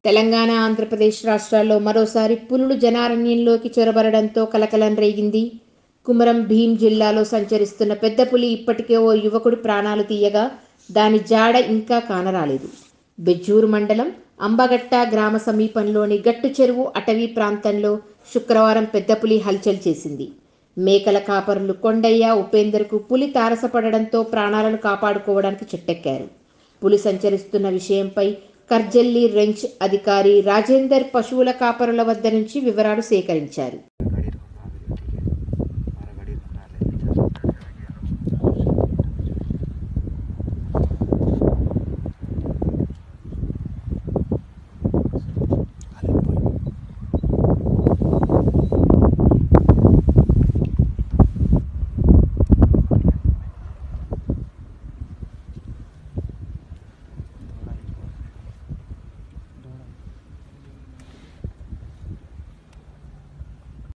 తెలంగాణ ఆంధ్రప్రదేశ్ రాష్ట్రాల్లో మరోసారి పులులు జనారణ్యంలోకి చొరబడడంతో కలకలం రేగింది కుమరం భీం జిల్లాలో సంచరిస్తున్న పెద్ద పులి ఇప్పటికే ఓ యువకుడి ప్రాణాలు తీయగా దాని జాడ ఇంకా కానరాలేదు బెజ్జూరు మండలం అంబగట్ట గ్రామ సమీపంలోని గట్టు చెరువు అటవీ ప్రాంతంలో శుక్రవారం పెద్ద పులి హల్చల్ చేసింది మేకల కాపరులు కొండయ్య ఉపేందర్కు పులి తారసపడడంతో ప్రాణాలను కాపాడుకోవడానికి చెట్టెక్కారు పులి సంచరిస్తున్న విషయంపై కర్జల్లి రెంచ్ అధికారి రాజేందర్ పశువుల కాపరుల వద్ద నుంచి వివరాలు సేకరించారు